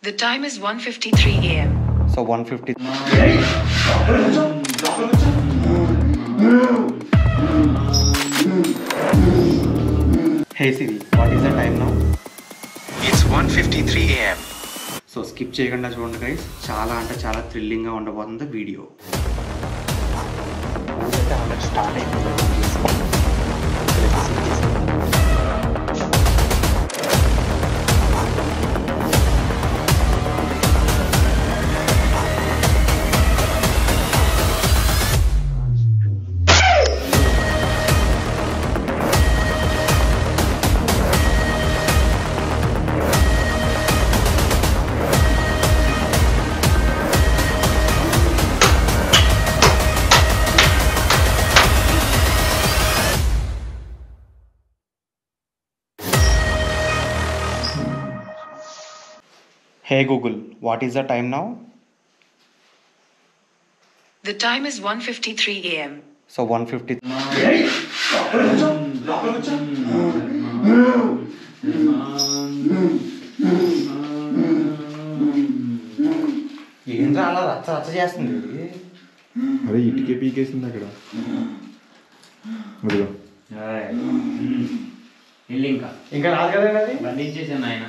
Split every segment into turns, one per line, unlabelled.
The time is 1:53 a.m.
So one fifty hey Siri what is the time now
It's 1:53 a.m.
So skip చేయకుండా చూడండి guys చాలా అంటే చాలా థ్రిల్లింగ్గా ఉండబోతుంది video start hey Google what is the time now
The time is 1:53 a.m.
So one fifty ఏంద్రా అలా రచ్చ రచ్చ చేస్తుంది
అరే ఇటుకే పీకేసింది అక్కడ అదిగో
వెళ్ళి ఇంకా
ఇంకా రాదు కదండి అది
బంధించేసాను ఆయన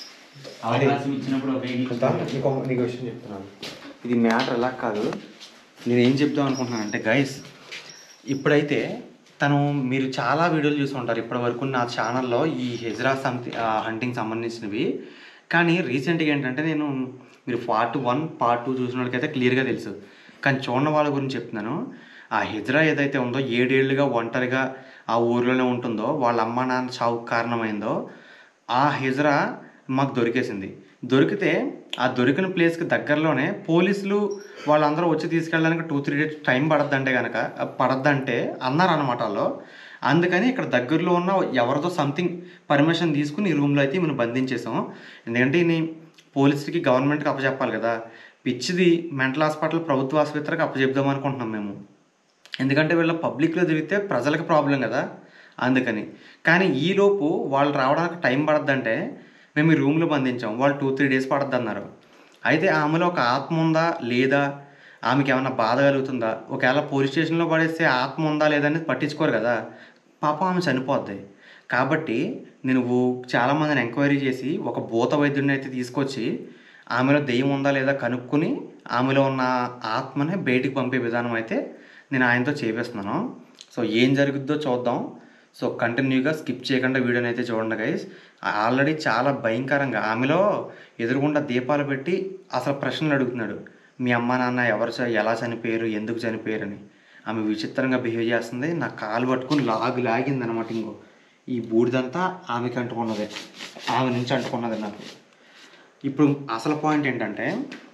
అవకాశం ఇచ్చినప్పుడు
చూద్దాం.
ఉపయోగించుకుంటాను
నీకు నీకు విషయం చెప్తున్నాను ఇది మ్యాటర్ ఎలా కాదు నేను ఏం చెప్దాం అనుకుంటున్నాను అంటే గైస్ ఇప్పుడైతే తను మీరు చాలా వీడియోలు చూసి ఉంటారు ఇప్పటి వరకు నా ఛానల్లో ఈ హెజ్రా సంథి హంటింగ్ సంబంధించినవి కానీ రీసెంట్గా ఏంటంటే నేను మీరు పార్ట్ వన్ పార్ట్ టూ చూసిన వాళ్ళకైతే క్లియర్గా తెలుసు కానీ చూడని వాళ్ళ గురించి చెప్తున్నాను ఆ హెజ్రా ఏదైతే ఉందో ఏడేళ్లుగా ఒంటరిగా ఆ ఊర్లోనే ఉంటుందో వాళ్ళ అమ్మ నాన్న చావుకు కారణమైందో ఆ హెజ్రా మాకు దొరికేసింది దొరికితే ఆ దొరికిన ప్లేస్కి దగ్గరలోనే పోలీసులు వాళ్ళందరూ వచ్చి తీసుకెళ్ళడానికి టూ త్రీ డేస్ టైం పడద్దంటే కనుక పడద్దంటే అన్నారు అనమాట వాళ్ళు అందుకని ఇక్కడ దగ్గరలో ఉన్న ఎవరితో సంథింగ్ పర్మిషన్ తీసుకుని ఈ రూమ్లో అయితే మనం బంధించేసాం ఎందుకంటే ఈయన పోలీసులకి గవర్నమెంట్కి అప్పచెప్పాలి కదా పిచ్చిది మెంటల్ హాస్పిటల్ ప్రభుత్వ ఆసుపత్రికి అప్పచెప్దాం అనుకుంటున్నాం మేము ఎందుకంటే వీళ్ళ పబ్లిక్లో తిరిగితే ప్రజలకు ప్రాబ్లం కదా అందుకని కానీ ఈలోపు వాళ్ళు రావడానికి టైం పడద్దంటే మేము ఈ రూమ్లో బంధించాం వాళ్ళు టూ త్రీ డేస్ పడద్దు అన్నారు అయితే ఆమెలో ఒక ఆత్మ ఉందా లేదా ఆమెకి ఏమైనా బాధ కలుగుతుందా ఒకవేళ పోలీస్ స్టేషన్లో పడేస్తే ఆత్మ ఉందా లేదా అనేది పట్టించుకోరు కదా పాపం ఆమె చనిపోద్ది కాబట్టి నేను చాలామందిని ఎంక్వైరీ చేసి ఒక భూత వైద్యుడిని అయితే తీసుకొచ్చి ఆమెలో దెయ్యం ఉందా లేదా కనుక్కొని ఆమెలో ఉన్న ఆత్మని బయటికి పంపే విధానం అయితే నేను ఆయనతో చేపిస్తున్నాను సో ఏం జరుగుద్దో చూద్దాం సో కంటిన్యూగా స్కిప్ చేయకుండా వీడియోని అయితే చూడండి గైస్ ఆల్రెడీ చాలా భయంకరంగా ఆమెలో ఎదురుగుండా దీపాలు పెట్టి అసలు ప్రశ్నలు అడుగుతున్నాడు మీ అమ్మ నాన్న ఎవరు చ- ఎలా చనిపోయారు ఎందుకు చనిపోయారని ఆమె విచిత్రంగా బిహేవ్ చేస్తుంది నా కాలు పట్టుకుని లాగి లాగింది అనమాట ఇంకో ఈ బూడిదంతా ఆమెకి అంటుకున్నదే ఆమె నుంచి అంటుకున్నది నాకు ఇప్పుడు అసలు పాయింట్ ఏంటంటే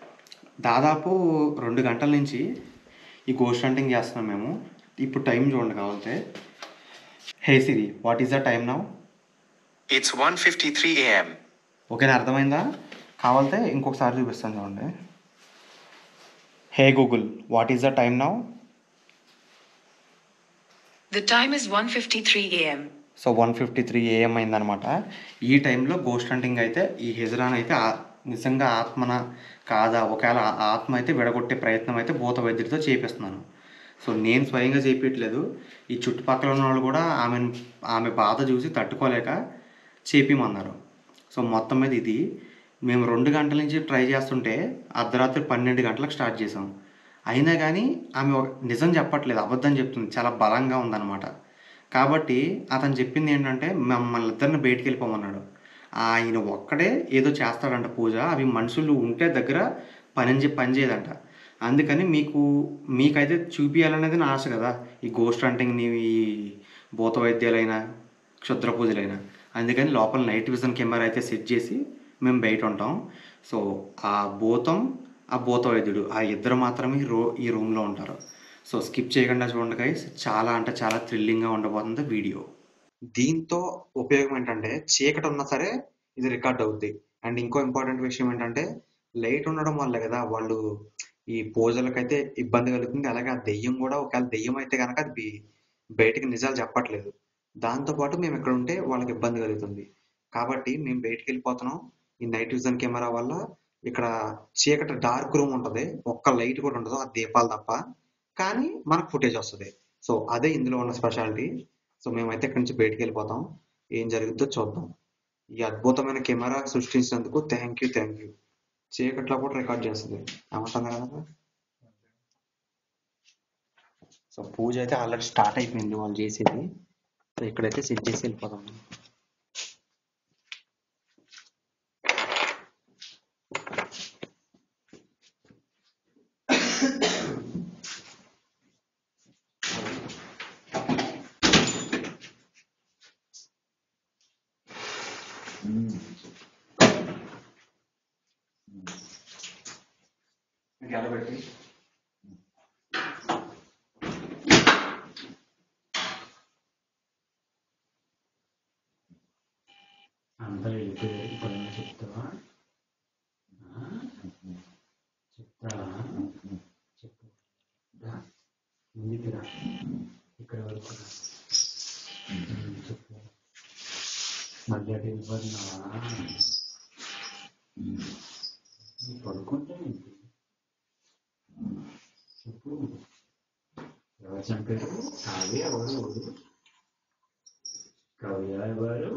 దాదాపు రెండు గంటల నుంచి ఈ గోస్ట్ హంటింగ్ చేస్తున్నాం మేము ఇప్పుడు టైం చూడండి కావాలంటే hey Siri what is the time now
It's 1:53 a.m.
ఓకేనా అర్థమైందా కావాలంటే ఇంకొకసారి చూపిస్తాను చూడండి hey Google what is the time now
The time is 1:53 a.m.
So one fifty three AM అయిందనమాట ఈ టైంలో గోస్ట్ హంటింగ్ అయితే ఈ హెజరాన్ అయితే ఆ- నిజంగా ఆత్మన కాదా ఒకవేళ ఆ ఆత్మ అయితే విడగొట్టే ప్రయత్నం అయితే భూత వైద్యుడితో చేపిస్తున్నాను సో నేను స్వయంగా చేపించట్లేదు ఈ చుట్టుపక్కల ఉన్న వాళ్ళు కూడా ఆమె ఆమె బాధ చూసి తట్టుకోలేక చేపిమన్నారు సో మొత్తం మీద ఇది మేము రెండు గంటల నుంచి ట్రై చేస్తుంటే అర్ధరాత్రి పన్నెండు గంటలకు స్టార్ట్ చేసాం అయినా కానీ ఆమె ఒక- నిజం చెప్పట్లేదు అబద్ధం చెప్తుంది చాలా బలంగా ఉందన్నమాట కాబట్టి అతను చెప్పింది ఏంటంటే మమ్మల్ని ఇద్దరిని బయటికి వెళ్ళిపోమన్నాడు ఆయన ఒక్కడే ఏదో చేస్తాడంట పూజ అవి మనుషులు ఉంటే దగ్గర పని చే- పని చేయదంట అందుకని మీకు మీకైతే చూపించాలనేది నా ఆశ కదా ఈ గోస్ట్ హంటింగ్ని ఈ భూత వైద్యాలైనా క్షుద్ర పూజలైనా అందుకని లోపల నైట్ విజన్ కెమెరా అయితే సెట్ చేసి మేము బయట ఉంటాం సో ఆ భూతం ఆ భూత వైద్యుడు ఆ ఇద్దరు మాత్రమే ఈ రో ఈ రూమ్లో ఉంటారు సో స్కిప్ చేయకుండా చూడండి గైస్ చాలా అంటే చాలా థ్రిల్లింగ్గా ఉండబోతుంది వీడియో దీంతో ఉపయోగం ఏంటంటే చీకటి ఉన్నా సరే ఇది రికార్డ్ అవుద్ది అండ్ ఇంకో ఇంపార్టెంట్ విషయం ఏంటంటే లైట్ ఉండడం వల్ల కదా వాళ్ళు ఈ పూజలకైతే ఇబ్బంది కలుగుతుంది అలాగే ఆ దెయ్యం కూడా ఒకవేళ దెయ్యం అయితే కనుక అది బి- బయటికి నిజాలు చెప్పట్లేదు దాంతోపాటు మేము ఇక్కడ ఉంటే వాళ్ళకి ఇబ్బంది కలుగుతుంది కాబట్టి మేము బయటికి వెళ్ళిపోతున్నాం ఈ నైట్ విజన్ కెమెరా వల్ల ఇక్కడ చీకటి డార్క్ రూమ్ ఉంటుంది ఒక్క లైట్ కూడా ఉండదు ఆ దీపాలు తప్ప కానీ మనకు ఫుటేజ్ వస్తుంది సో అదే ఇందులో ఉన్న స్పెషాలిటీ సో మేమైతే ఇక్కడి నుంచి బయటికి వెళ్ళిపోతాం ఏం జరుగుతుందో చూద్దాం ఈ అద్భుతమైన కెమెరా సృష్టించినందుకు థ్యాంక్ యూ థ్యాంక్ యూ చీకట్లో కూడా రికార్డ్ చేస్తుంది ఏమంటుంది కదా సో పూజ అయితే ఆల్రెడీ స్టార్ట్ అయిపోయింది వాళ్ళు చేసేది సో ఇక్కడైతే సెట్ చేసి వెళ్ళిపోదాం పెట్టి
అందరూ వెళ్ళిపోయారు ఇప్పుడు ఏమైనా చెప్తావా ఆ? చెప్తావా చెప్పు రా. ముందుకు రా ఇక్కడ వరకు రా ఉమ్, చెప్పు మళ్ళీ అటు వెళ్ళిపోతున్నావా నువ్వు పడుకుంటే ఏంటి చెప్పు ఎవరు చంపారు కావ్య ఎవరు కవ్య ఎవరు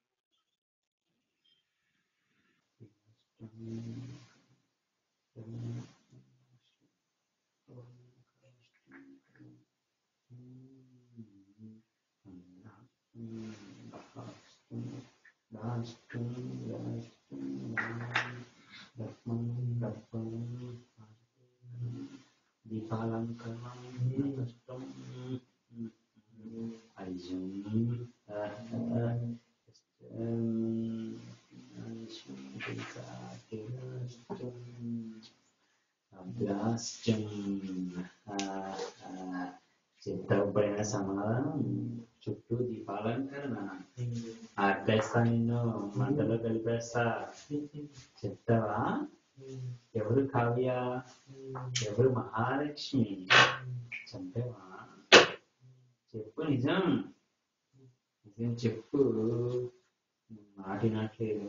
దీపాలంకరణం అయ్యం అభ్యాస్యం చిత్తపైన సమాధానం చుట్టూ దీపాలంకరణ ఆర్పేస్తా నిన్ను మంటలో కలిపేస్తా చెప్తావా ఎవరు కావ్య ఎవరు మహాలక్ష్మి చంపేవా చెప్పు నిజం నిజం చెప్పు మాటినట్లేదు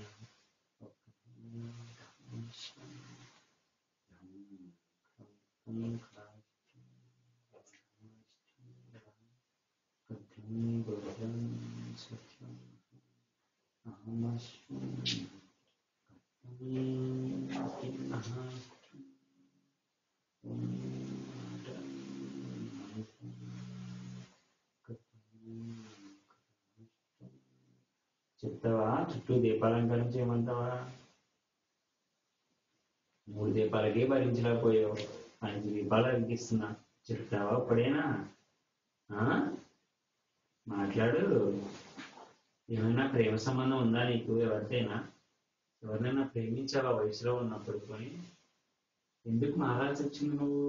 చెప్తావా చుట్టూ దీపాలంకరణ చేయమంటావా మూడు దీపాలకే భరించలేకపోయావు ఐదు దీపాలు అరిగిస్తున్నా చెప్తావా ఇప్పుడేనా ఆ? మాట్లాడు ఏమైనా ప్రేమ సంబంధం ఉందా నీకు ఎవరితోనా ఎవరినైనా ప్రేమించావా వయసులో ఉన్నప్పుడు కొని ఎందుకు మారాల్సి వచ్చింది నువ్వు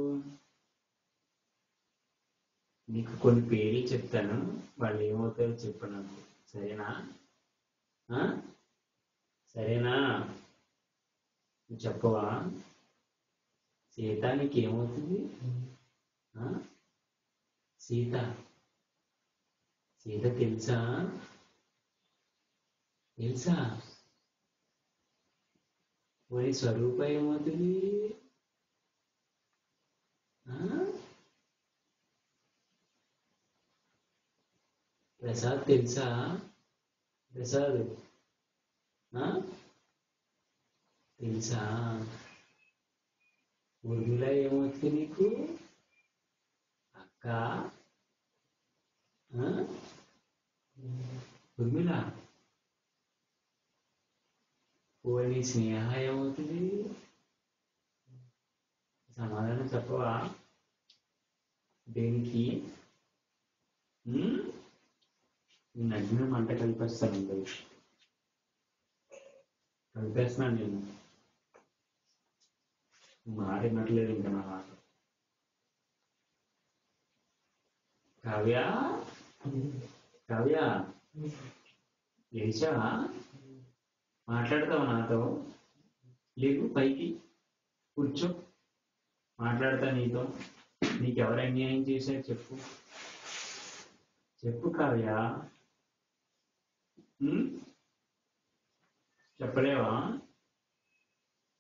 నీకు కొన్ని పేర్లు చెప్తాను వాళ్ళు ఏమవుతారో చెప్పు నాకు సరేనా ఆ? సరేనా నువ్వు చెప్పవా సీత నీకు ఏమవుతుంది ఆ? సీత సీత తెలుసా తెలుసా పోయి స్వరూప ఏమవుతుంది ఆ? ప్రసాద్ తెలుసా ప్రసాద్ ఆ? తెలుసా ఊర్మిళ ఏమవుతుంది నీకు అక్క ఆ? ఊర్మిళ పోనీ స్నేహ ఏమవుతుంది సమాధానం చెప్పవా దేనికి ఉమ్? ఈ నగ్న మంట కలిపేస్తాను అందరూ కలిపేస్తున్నాను నేను మాడినట్లేదు ఇంకా నా మాట కావ్య కావ్య లేచావా మాట్లాడతావా నాతో లేకు పైకి కూర్చో మాట్లాడతా నీతో నీకెవరు అన్యాయం చేశారు చెప్పు చెప్పు కావ్య ఉమ్? చెప్పలేవా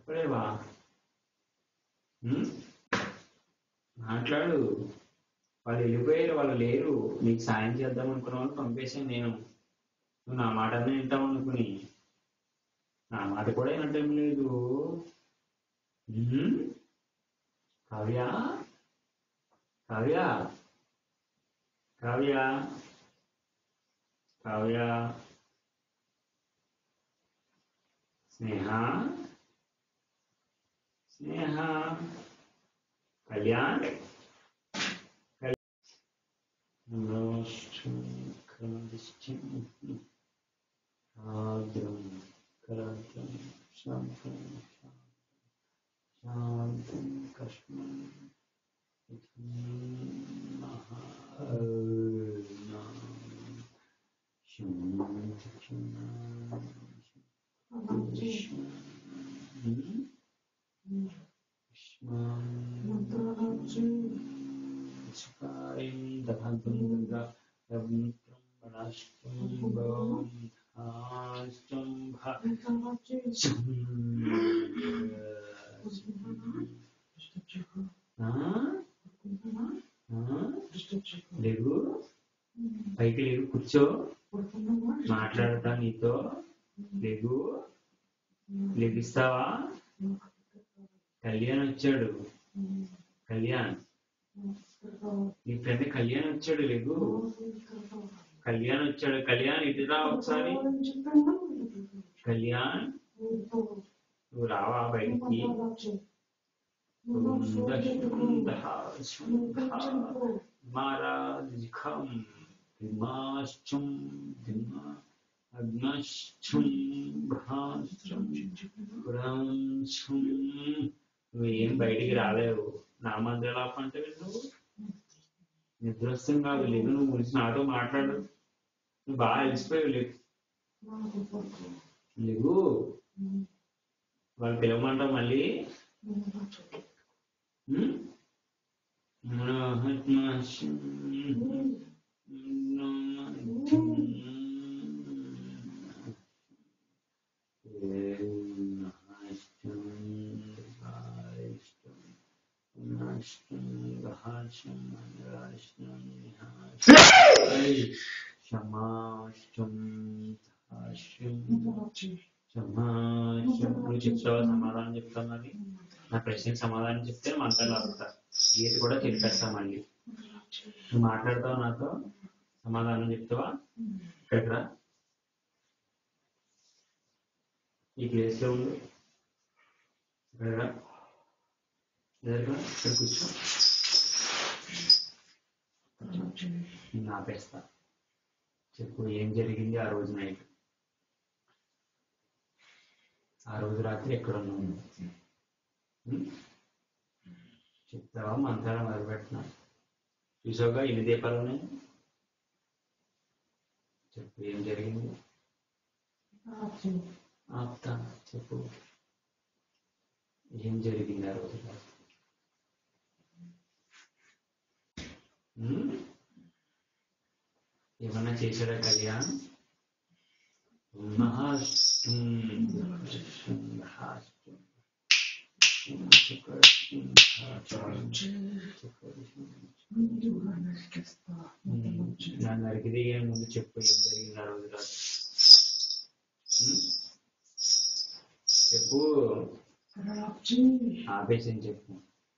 చెప్పలేవా ఉమ్? మాట్లాడు వాళ్ళు వెళ్ళిపోయారు వాళ్ళు లేరు నీకు సాయం చేద్దాం అనుకున్న వాళ్ళు పంపేసాను నేను నువ్వు నా మాట అన్నీ వింటావు అనుకుని నా మాట కూడా వినటం లేదు ఉమ్? కావ్య కావ్య కావ్య కావ్య స్నేహ స్నేహ కళ్యాణ్ ఆద్రం కరాద్రం శాంతం శాంతం కష్మం లేవు పైకి లేవు కూర్చో మాట్లాడతా నీతో లేవు లెగిస్తావా కళ్యాణ్ వచ్చాడు కళ్యాణ్ నీ ఫ్రెండ్ కళ్యాణ్ వచ్చాడు లేవు కళ్యాణ్ వచ్చాడు కళ్యాణ్ ఇటురా ఒకసారి కళ్యాణ్ నువ్వు రావా బయటికి మారాజిఖం దిమాశ్చం దిమా అగ్నశ్చం భ్రాశ్చం పురాంశం నువ్వేం బయటికి రాలేవు నా మందిరాపు అంటే నువ్వు నిద్రస్థం కాదు లేదు నువ్వు గురించి నాతో మాట్లాడు నువ్వు బాగా అలసిపోయావు లేదు లేవు వాళ్ళు పిలవమంటావు మళ్ళీ ఉమ్? క్షమాష్టం నువ్వు చెప్తావా సమాధానం చెప్తావు మరి నా ప్రశ్నకి సమాధానం చెప్తే మంటలు ఆపుతా గీత కూడా చెప్పేస్తా మళ్ళీ నువ్వు మాట్లాడతావు నాతో సమాధానం చెప్తావా ఇక్కడికి రా ఈ ప్లేస్ లో ఉండు ఇక్కడ రా ఎదురుగా ఇక్కడ కూర్చో నేను ఆపేస్తా చెప్పు ఏం జరిగింది ఆ రోజు నైట్ ఆ రోజు రాత్రి ఎక్కడ ఉన్నావు ఉం? చెప్తావా మంత్రాలు మొదలు పెట్టినా చూసావుగా ఎన్ని దీపాలు ఉన్నాయి చెప్పు ఏం జరిగింది ఆప్తా చెప్పు ఏం జరిగింది ఆ రోజు రాత్రి? ఉం? ఏమన్నా చేశాడా కళ్యాణ్ మహాష్టం మహాష్టం నన్ను నరికి దిగే ముందు చెప్పు ఏం జరిగింది ఆ రోజు రాత్రి ఉం? చెప్పు ఆపేసి చెప్పు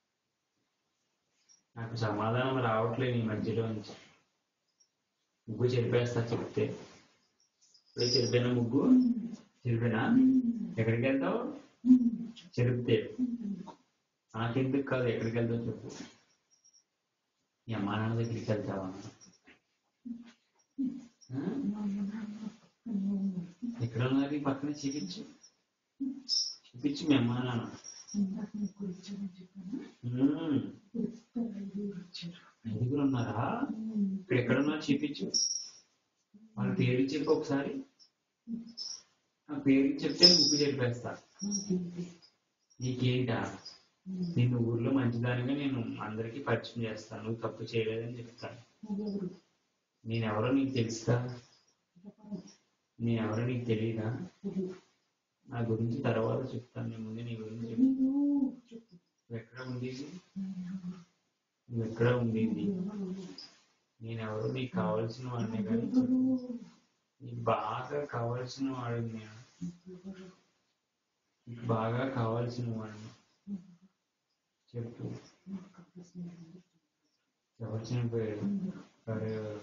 నాకు సమాధానం రావట్లేదు ఈ మధ్యలో నుంచి ముగ్గు చెరిపేస్తా చెప్తే ఇప్పుడే చెరిపోయినా ముగ్గు చెరిపోయినా ఎక్కడికి వెళ్తావు చెరిపితే నాకెందుకు కాదు ఎక్కడికి వెళ్తావు చెప్పు మీ అమ్మా నాన్న దగ్గరికి వెళ్తావా ఆ? ఎక్కడ ఉన్నారు ఈ పక్కన చూపించు చూపించు మీ అమ్మా నాన్న ఉమ్. ఐదుగురు ఉన్నారా ఇక్కడ ఎక్కడ ఉన్నారు చూపించు వాళ్ళ పేరు చెప్పు ఒకసారి ఆ పేరు చెప్తే ముగ్గు చెప్పేస్తా నీకేంటా నిన్ను ఊర్లో మంచిదానిగా నేను అందరికీ పరిచయం చేస్తాను నువ్వు తప్పు చేయలేదని చెప్తాను నేనెవరో నీకు తెలుసా నేనెవరో నీకు తెలియదా నా గురించి తర్వాత చెప్తాను నీ ముందు నీ గురించి ఎక్కడ ఉండేది నేను ఎవరు నీకు కావాల్సిన వాడిని కానీ చెప్పు. నీకు బాగా కావాల్సిన వాడిని నేను నీకు బాగా కావాల్సిన వాడిని చెప్పు ఎవరు చనిపోయారు ఎవరెవరు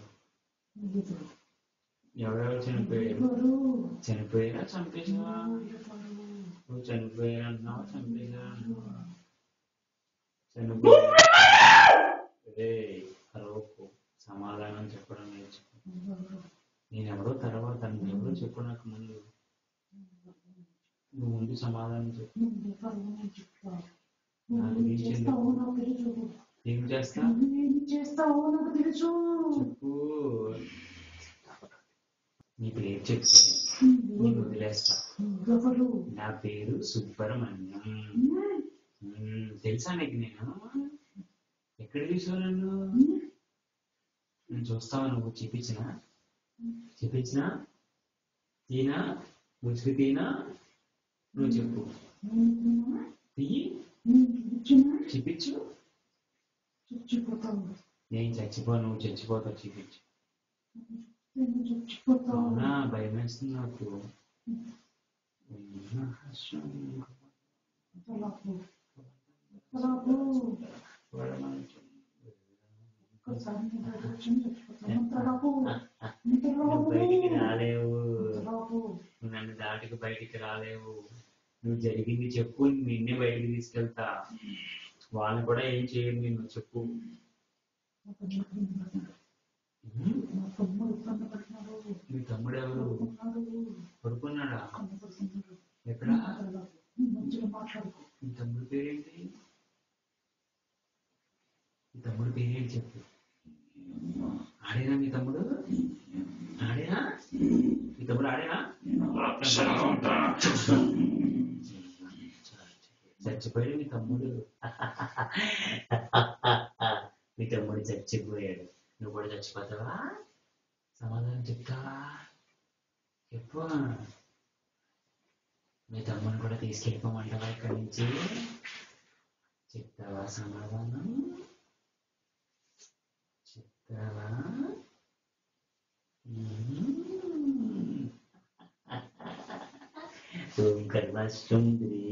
ఎవరెవరు చనిపోయారు చనిపోయారా చంపేసావా నువ్వు చనిపోయారు అన్నావా చంపేశారా అన్నావా చనిపోయారు అదే అరవకు సమాధానం చెప్పడం నేర్చుకో నేను ఎవరో తర్వాత నువ్వు ఎవరో చెప్పు నాకు ముందు నువ్వు ముందు సమాధానం చెప్పు నాకు గురించి ఎందుకు? ఏం చేస్తా చెప్పు నీ పేరు చెప్పు నేను వదిలేస్తా నా పేరు సుబ్రహ్మణ్యం మ్మ్, తెలుసా నీకు నేను ఎక్కడ చూసావు నన్ను నేను చూస్తావా నువ్వు చెప్పించిన చెప్పించిన తీనా ముసుగు తీనా నువ్వు చెప్పు తీయి చూపించు నేను చచ్చిపో నువ్వు చచ్చిపోతావు చూపించు అవునా భయం వేస్తుంది నాకు నువ్వు బయటికి రాలేవు నువ్వు నన్ను దాటికి బయటికి రాలేవు నువ్వు జరిగింది చెప్పు నిన్నే బయటికి తీసుకెళ్తా వాళ్ళు కూడా ఏం చేయరు నిన్ను చెప్పు మీ తమ్ముడు ఎవరు పడుకున్నాడా ఎక్కడ మీ తమ్ముడు పేరేంటి మీ తమ్ముడు పేరేంటి చెప్పు ఆడేనా మీ తమ్ముడు ఆడేనా మీ తమ్ముడు ఆడేనా చచ్చిపోయాడు మీ తమ్ముడు మీ తమ్ముడు చచ్చిపోయాడు నువ్వు కూడా చచ్చిపోతావా సమాధానం చెప్తావా చెప్పు మీ తమ్ముని కూడా తీసుకెళ్ళిపోమంటావా ఇక్కడి నుంచి చెప్తావా సమాధానం చెప్తావా మ్మ్. ఓం కర్మసుందరి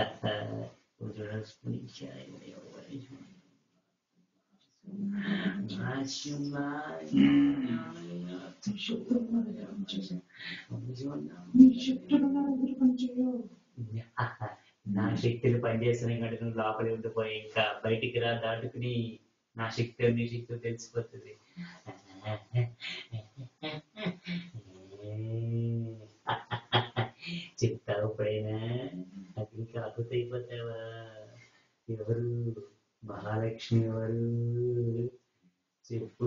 నా శక్తులు పనిచేస్తున్నాయి కంటే నువ్వు లోపలే ఉండిపోయి ఇంకా బయటికి రా దాటుకుని నా శక్తి నీ శక్తి తెలిసిపోతుంది చెప్తావు ఎప్పుడైనా అగ్ని కాకపోతే అయిపోతావా ఎవరు మహాలక్ష్మి ఎవరు చెప్పు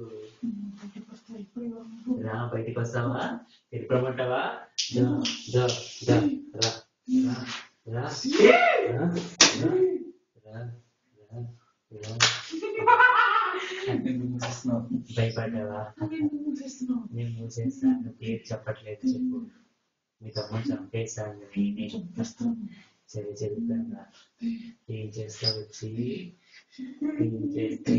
రా బయటికి వస్తావా వెళ్ళిపోమంటావా దా, దా, దా, రా, రా, రా, రా, రా, రా, రా, రా. భయపడ్డావా నేను మూసేస్తాను పేరు చెప్పట్లేదు చెప్పు మీ తమ్ముడు చంపేశాను నేనే సరే చెబుతాను ఏం చేస్తా వచ్చి ఏం చేస్తే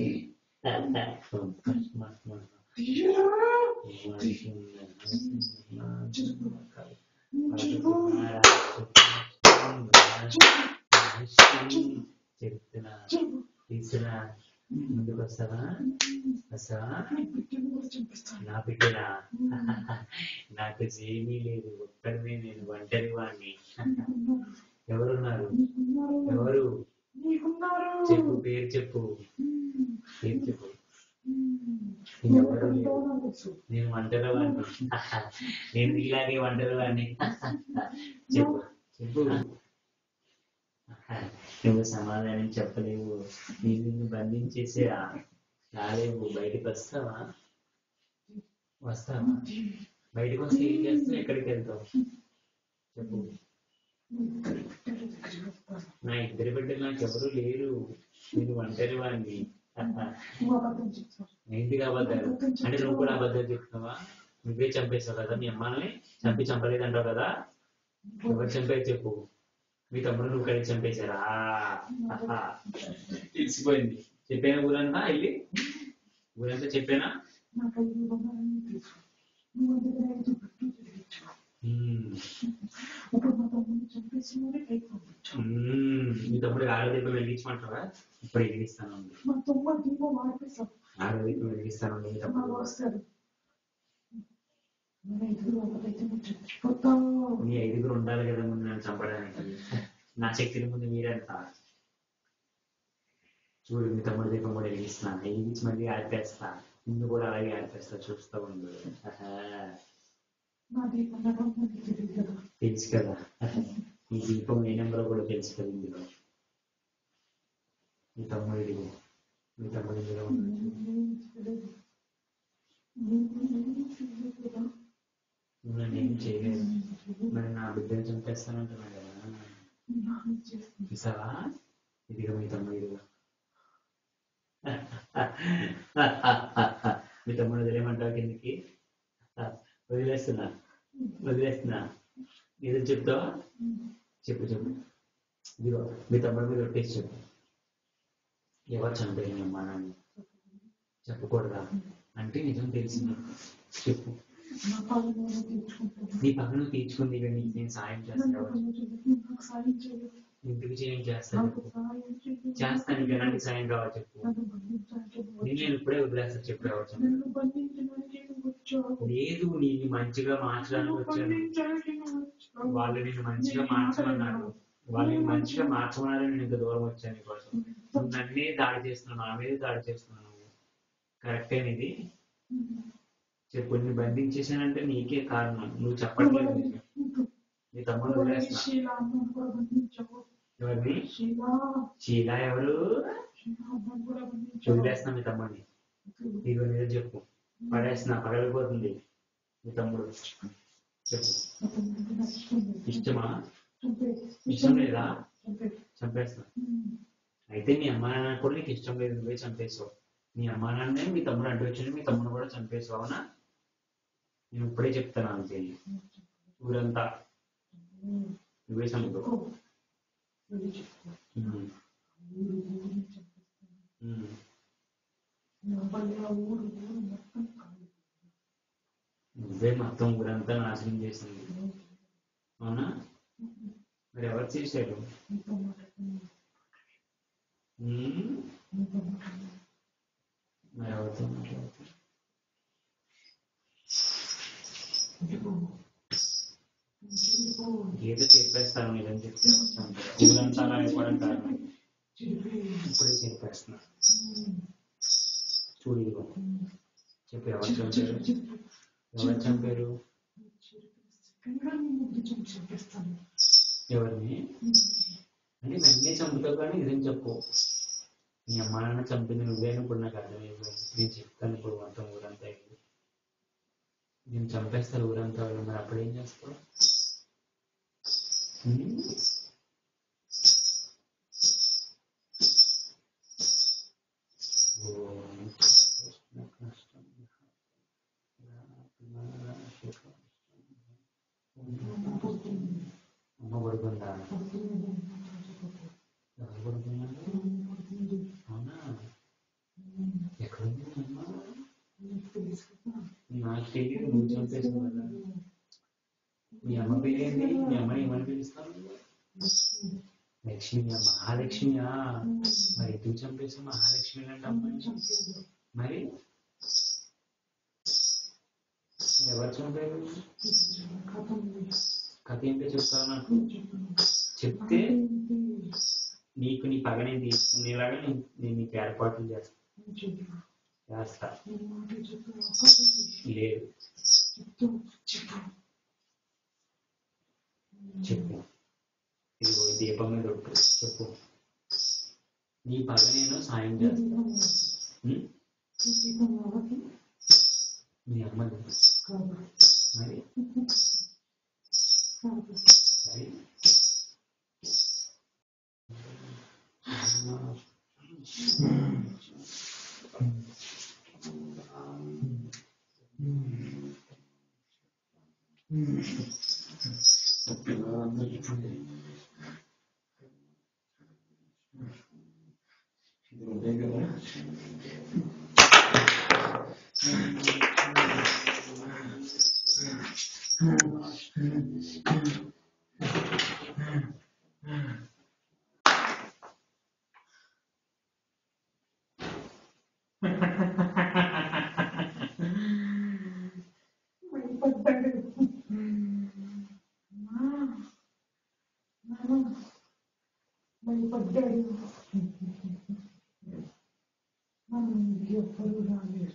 చెప్తున్నా తీసుకురా ముందుకు వస్తావా వస్తావా నా బిడ్డనా నాకు ఏమీ లేదు ఒక్కడనే నేను ఒంటరి వాడిని ఎవరున్నారు ఎవరు చెప్పు పేరు చెప్పు పేరు చెప్పు ఎవరు లేరు. నేను ఒంటరి వాడిని నేను ఇలాగే ఒంటరి వాడిని చెప్పు చెప్పు నువ్వు సమాధానం చెప్పలేవు నేను నిన్ను బంధించేసేరా రాలేవు బయటకు వస్తావా వస్తావా బయటకు వస్తే ఏం చేస్తావు ఎక్కడికి వెళ్తావు చెప్పు నా ఇద్దరు బిడ్డలు నాకు ఎవరు లేరు నేను ఒంటరి వాడిని ఏంటిగా అబద్ధాలు అంటే నువ్వు కూడా అబద్ధాలు చెప్తున్నావా నువ్వే చంపేస్తావు కదా మీ అమ్మాని చంపి చంపలేదంటావు కదా ఎవరు చంపారు చెప్పు మీ తమ్ముడు నువ్వు కలిసి చంపేశారా తెలిసిపోయింది చెప్పానా ఊరంతా వెళ్ళి ఊరంతా చెప్పానా
నాకు ఐదు వందలని తెలుసు నువ్వు దగ్గర ఐదు పెట్టు తెలియచ్చు
ఉమ్.
ఇప్పుడు మా తమ్ముడిని చంపేసినోడే పైకి పంపించాం
ఉమ్. మీ తమ్ముడు ఆరో దీపం వెలిగించమంటారా ఇప్పుడు వెలిగిస్తాను
మా తమ్ముడు దీపం ఆడిపేసాం
ఆరో దీపం వెలిగిస్తాను మీ
మా
తమ్ముడు
వస్తాడు మన ఐదుగురు ఒకటైతే నువ్వు చచ్చిపోతావు
మీ ఐదుగురు ఉండాలి కదా ముందు నన్ను చంపడానికి నా శక్తిని ముందు మీరెంత చూడు మీ తమ్ముడు దీపం కూడా వెలిగిస్తున్నా వెలిగించి మళ్ళీ ఆడిపేస్తా ముందు కూడా అలాగే ఆడిపేస్తా చూస్తూ ఉండు ఆహా.
నా దీపం నాకు తెలియదు కదా
తెలుసు కదా ఈ దీపం ఏ నెంబర్ కూడా తెలుసు కదా ఇందులో మీ తమ్ముడు ఇదిగో మీ తమ్ముడు ఇందులో ఉన్నాడు. నువ్వు నన్ను ఏం చేయలేదు మరి నా బిడ్డను చంపేస్తానంటున్నా కదా చూసావా ఇదిగో మీ తమ్ముడు ఇదిగో మీ తమ్ముడు వదిలేమంటావు కిందకి వదిలేస్తున్నా వదిలేస్తున్నా ఏదో చెప్తావా చెప్పు చెప్పు ఇదిగో మీ తమ్ముడు మీద ఒట్టేసి చెప్పు ఎవరు చంపేది మీ అమ్మా నాన్న చెప్పకూడదా అంటే నిజం తెలిసింది చెప్పు
నా పాలన నేను తీర్చుకుంటాను
నీ పక్కన తీర్చుకుంది ఇక నీకు నేను సాయం చేస్తాను
నాకు నాకు సాయం చేయలేదు
ఇంటికి చేయం చేస్తాను
నాకు సాయం చేయలేదు
చేస్తాను నీకు ఎలాంటి సాయం కావాలి చెప్పు
నన్ను బంధించడానికి
నేను నేను ఇప్పుడే వదిలేస్తా చెప్పు ఎవరు చంపారు.
నన్ను బంధించడానికి నువ్వు వచ్చావు
లేదు నేను మంచిగా మార్చడానికి
నన్ను
వచ్చాను
బంధించడానికి నువ్వు వచ్చావు
వాళ్ళు నిన్ను మంచిగా మార్చమన్నారు వాళ్ళు నిన్ను మంచిగా మార్చమన్నారని నేను ఇంత దూరం వచ్చాను నీకోసం నువ్వు నన్నే దాడి చేస్తున్నావు నా మీద దాడి చేస్తున్నావు కరెక్టే ఇది చెప్పు నిన్ను బంధించేసానంటే నీకే కారణం నువ్వు చెప్పట్లేదు నిజం. నీ తమ్ముడు వదిలేస్తున్నా
శీలా అమ్మను కూడా బంధించావు
ఎవరిని
శీలా
షీలా ఎవరు
శీలా అమ్మను కూడా బంధించావు
వదిలేస్తున్నా మీ తమ్ముడిని ఇదిగో మీద చెప్పు పడేస్తున్నా పగలిపోతుంది మీ తమ్ముడు చెప్పు
అతనికి నాకు ఇష్టం లేదు.
ఇష్టమా
చంపేయ్.
ఇష్టం లేదా
చంపేయ్.
చంపేస్తున్నా
ఉమ్.
అయితే మీ అమ్మా నాన్న కూడా నీకు ఇష్టం లేదు నువ్వే చంపేసావు మీ అమ్మా నాన్నే మీ తమ్ముడు అడ్డు వచ్చి మీ తమ్ముడు కూడా చంపేసావు అవునా నేను ఇప్పుడే చెప్తాను అంతే ఊరంతా నువ్వే చంపుతావు
చెప్పుకో. వెళ్ళి చెప్పుకో.
ఉమ్,
ఊరు ఊరిని చంపేస్తాను.
ఉమ్.
నా వల్ల ఆ ఊరు ఊరు మొత్తం కాదు.
నువ్వే మొత్తం ఊరంతా నాశనం చేసింది అవునా మరి ఎవరు చేశారు
నీతో మాట్లాడుతున్నాను.
ఉమ్,
నీతో మాట్లాడుతున్నాను.
మరి ఎవరితో మాట్లాడుతారు
ఇదిగో. ఇదిగో.
ఏదో చెప్పేస్తాను ఇదని చెప్తే ఎవరు చంపారు? ఊరంతా అలా అయిపోవడం కారణం
చెప్పి.
ఇప్పుడే చెప్పేస్తున్నా
ఉమ్.
చూడు ఇదిగో చెప్పు ఎవరు
చెప్పు,
చంపారు
చెప్పు, చెప్పు.
ఎవరు చంపారు
సెకండ్గా నీ ముందు చంపి చంపేస్తాను.
ఎవరిని అంటే వెంటనే చంపుతావు కానీ ఇదేం చెప్పు నీ అమ్మ నాన్న చంపింది నువ్వేనా ఇప్పుడు నాకు అర్థమైపోయింది నేను చెప్తాను ఇప్పుడు మొత్తం ఊరంతా వెళ్ళి నేను చంపేస్తాను ఊరంతా వెళ్ళి మరి అప్పుడు ఏం చేస్తావు హ్మ్? ఓం కృష్ణ కష్టం అమ్మ పడుకుందా ఎవరు పడుకున్నారు అవునా ఎక్కడుంది అమ్మ నాకు తెలియదు నువ్వు చంపేసావు కదా మీ అమ్మ పేరేంటి మీ అమ్మని ఏమని పిలుస్తాను లక్ష్మి మహాలక్ష్మియా మరి ఎందుకు చంపేసావు మహాలక్ష్మి అంటే అమ్మాయి మరి మరి ఎవరు చంపారు కథ ఏంటో చెప్తావు నాకు చెప్తే నీకు నీ పగనే తీసుకునేలాగా నేను నేను నీకు ఏర్పాట్లు చేస్తా చేస్తా లేదు చెప్పు ఇదిగో ఈ దీపం మీద ఒట్టు చెప్పు నీ పగ నేను సాయం చేస్తా ఉం? మీ అమ్మది మరి మరి
భయపడ్డాడు మనం ఎవ్వరూ రాలేరు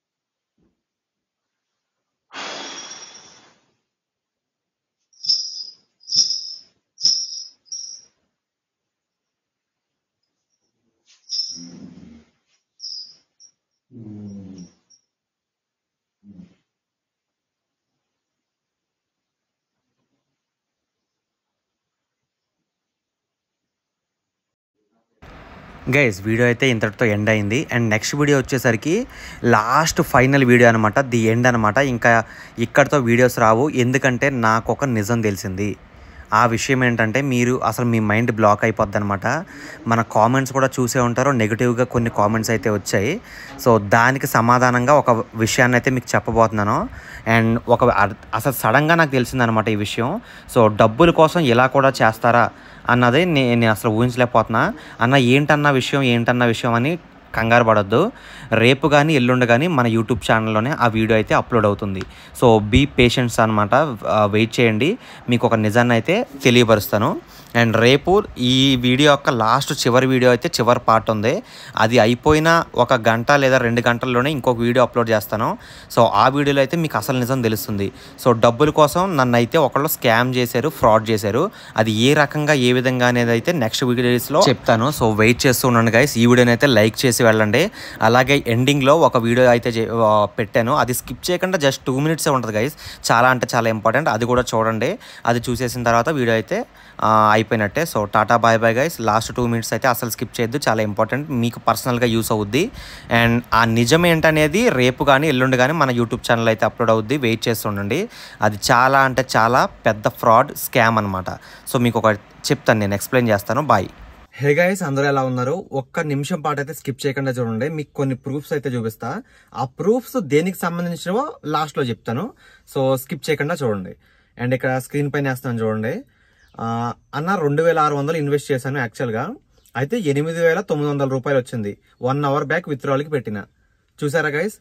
గైస్ వీడియో అయితే ఇంతటితో ఎండ్ అయింది అండ్ నెక్స్ట్ వీడియో వచ్చేసరికి లాస్ట్ ఫైనల్ వీడియో అనమాట ది ఎండ్ అనమాట ఇంకా ఇక్కడితో వీడియోస్ రావు ఎందుకంటే నాకు ఒక నిజం తెలిసింది ఆ విషయం ఏంటంటే మీరు అసలు మీ మైండ్ బ్లాక్ అయిపోద్ది అనమాట మన కామెంట్స్ కూడా చూసే ఉంటారు నెగిటివ్గా కొన్ని కామెంట్స్ అయితే వచ్చాయి సో దానికి సమాధానంగా ఒక విషయాన్ని అయితే మీకు చెప్పబోతున్నాను అండ్ ఒక అర్- అసలు సడన్గా నాకు తెలిసిందనమాట ఈ విషయం సో డబ్బుల కోసం ఇలా కూడా చేస్తారా అన్నది నే- నేను అసలు ఊహించలేకపోతున్నా అన్న ఏంటన్న విషయం ఏంటన్న విషయం అని కంగారు పడొద్దు రేపు కానీ ఎల్లుండి కానీ మన యూట్యూబ్ ఛానల్లోనే ఆ వీడియో అయితే అప్లోడ్ అవుతుంది సో బీ పేషెంట్స్ అనమాట వెయిట్ చేయండి మీకు ఒక నిజాన్ని అయితే తెలియపరుస్తాను అండ్ రేపు ఈ వీడియో యొక్క లాస్ట్ చివరి వీడియో అయితే చివరి పార్ట్ ఉంది అది అయిపోయిన ఒక గంట లేదా రెండు గంటల్లోనే ఇంకొక వీడియో అప్లోడ్ చేస్తాను సో ఆ వీడియోలో అయితే మీకు అసలు నిజం తెలుస్తుంది సో డబ్బుల కోసం నన్ను అయితే ఒకళ్ళు స్కామ్ చేశారు ఫ్రాడ్ చేశారు అది ఏ రకంగా ఏ విధంగా అనేది అయితే నెక్స్ట్ వీడియోస్లో చెప్తాను సో వెయిట్ చేస్తూ ఉండండి గైస్ ఈ వీడియోని అయితే లైక్ చేసి వెళ్ళండి అలాగే ఎండింగ్లో ఒక వీడియో అయితే చే- ఆ, పెట్టాను అది స్కిప్ చేయకుండా జస్ట్ టూ మినిట్సే ఉంటుంది గైస్ చాలా అంటే చాలా ఇంపార్టెంట్ అది కూడా చూడండి అది చూసేసిన తర్వాత వీడియో అయితే ఆ, అయిపోయినట్టే సో టాటా bye bye guys last two minutes అయితే అసలు స్కిప్ చేయొద్దు చాలా ఇంపార్టెంట్ మీకు పర్సనల్గా యూస్ అవుద్ది అండ్ ఆ నిజం ఏంటనేది రేపు కానీ ఎల్లుండి కానీ మన యూట్యూబ్ ఛానల్ అయితే అప్లోడ్ అవుద్ది వెయిట్ చేస్తుండండి అది చాలా అంటే చాలా పెద్ద ఫ్రాడ్ స్కామ్ అనమాట సో మీకు ఒక చెప్తాను నేను ఎక్స్ప్లెయిన్ చేస్తాను బాయ్ హే గైస్ అందరూ ఎలా ఉన్నారు ఒక్క నిమిషం పాటు అయితే స్కిప్ చేయకుండా చూడండి మీకు కొన్ని ప్రూఫ్స్ అయితే చూపిస్తా ఆ ప్రూఫ్స్ దేనికి సంబంధించినవో లాస్ట్ లో చెప్తాను సో స్కిప్ చేయకుండా చూడండి అండ్ ఇక్కడ స్క్రీన్ పైన వేస్తాను చూడండి ఆ, అన్న రెండు వేల ఆరు వందలు ఇన్వెస్ట్ చేశాను యాక్చువల్గా అయితే ఎనిమిది వేల తొమ్మిది వందల రూపాయలు వచ్చింది వన్ అవర్ బ్యాక్ విత్డ్రాల్కి పెట్టిన చూసారా గైస్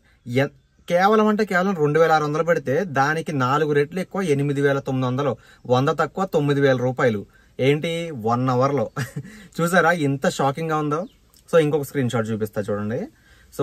కేవలం అంటే కేవలం రెండు వేల ఆరు వందలు పెడితే దానికి నాలుగు రెట్లు ఎక్కువ ఎనిమిది వేల తొమ్మిది వందలు వంద తక్కువ తొమ్మిది వేల రూపాయలు ఏంటి వన్ అవర్లో చూసారా ఎంత షాకింగ్గా ఉందో సో ఇంకొక స్క్రీన్ షాట్ చూపిస్తా చూడండి so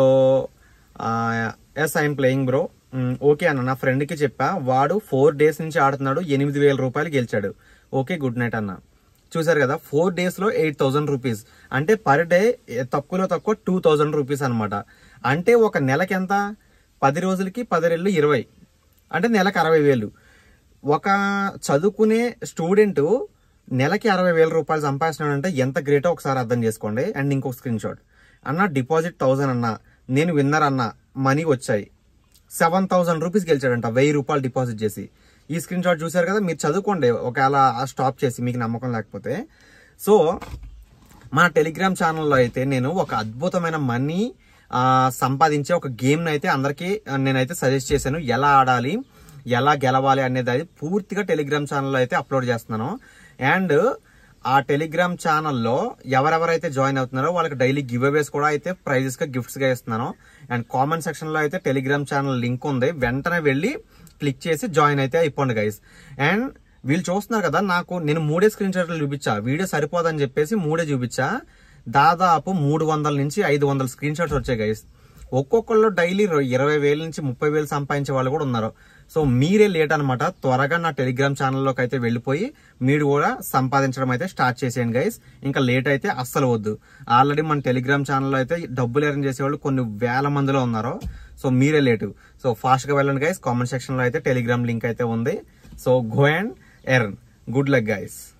yes I'm playing bro okay అన్న నా ఫ్రెండ్కి చెప్పా వాడు ఫోర్ డేస్ నుంచి ఆడుతున్నాడు ఎనిమిది వేల రూపాయలు గెలిచాడు ఓకే గుడ్ నైట్ అన్న చూసారు కదా ఫోర్ డేస్ లో ఎయిట్ థౌసండ్ రూపీస్ అంటే పర్ డే తక్కువలో తక్కువ టూ థౌసండ్ రూపీస్ అనమాట అంటే ఒక నెలకి ఎంత పది రోజులకి పది రెళ్ళు ఇరవై అంటే నెలకు అరవై వేలు ఒక చదువుకునే స్టూడెంట్ నెలకి అరవై వేల రూపాయలు సంపాదిస్తున్నాడంటే ఎంత గ్రేటో ఒకసారి అర్థం చేసుకోండి అండ్ ఇంకొక స్క్రీన్ షాట్ అన్న డిపాజిట్ థౌసండ్ అన్న నేను విన్నర్ అన్న మనీ వచ్చాయి సెవెన్ థౌసండ్ రూపీస్ గెలిచాడంట వెయ్యి రూపాయలు డిపాజిట్ చేసి ఈ స్క్రీన్ షాట్ చూసారు కదా మీరు చదువుకోండి ఒకవేళ స్టాప్ చేసి మీకు నమ్మకం లేకపోతే సో మన టెలిగ్రామ్ ఛానల్లో అయితే నేను ఒక అద్భుతమైన మనీ ఆ, సంపాదించే ఒక గేమ్ని అయితే అందరికీ ఆ, నేనైతే సజెస్ట్ చేశాను ఎలా ఆడాలి ఎలా గెలవాలి అనేది అది పూర్తిగా టెలిగ్రామ్ ఛానల్లో అయితే అప్లోడ్ చేస్తున్నాను అండ్ ఆ టెలిగ్రామ్ ఛానల్లో ఎవరెవరైతే జాయిన్ అవుతున్నారో వాళ్ళకి డైలీ గివ్ అవేస్ కూడా అయితే ప్రైజెస్ గా గిఫ్ట్స్ గా ఇస్తున్నాను అండ్ కామెంట్ సెక్షన్ లో అయితే టెలిగ్రామ్ ఛానల్ లింక్ ఉంది వెంటనే వెళ్ళి క్లిక్ చేసి జాయిన్ అయితే అయిపోండి గైస్ అండ్ వీళ్ళు చూస్తున్నారు కదా నాకు నేను మూడే స్క్రీన్ షాట్లు చూపించా వీడియో సరిపోదని చెప్పేసి మూడే చూపించా దాదాపు మూడు వందల నుంచి ఐదు వందల స్క్రీన్ షాట్స్ వచ్చాయి గైస్ ఒక్కొక్కళ్ళు డైలీ ఇరవై వేల నుంచి ముప్పై వేలు సంపాదించే వాళ్ళు కూడా ఉన్నారు సో మీరే లేట్ అనమాట త్వరగా నా టెలిగ్రామ్ ఛానల్లోకి అయితే వెళ్ళిపోయి మీరు కూడా సంపాదించడం అయితే స్టార్ట్ చేసేయండి గైస్ ఇంకా లేట్ అయితే అస్సలు వద్దు ఆల్రెడీ మన టెలిగ్రామ్ ఛానల్లో అయితే డబ్బులు ఎర్న్ చేసేవాళ్ళు కొన్ని వేల మందిలో ఉన్నారు సో మీరే లేటు సో ఫాస్ట్ గా వెళ్ళండి గైస్ కామెంట్ సెక్షన్ లో అయితే టెలిగ్రామ్ లింక్ అయితే ఉంది so go and earn good luck guys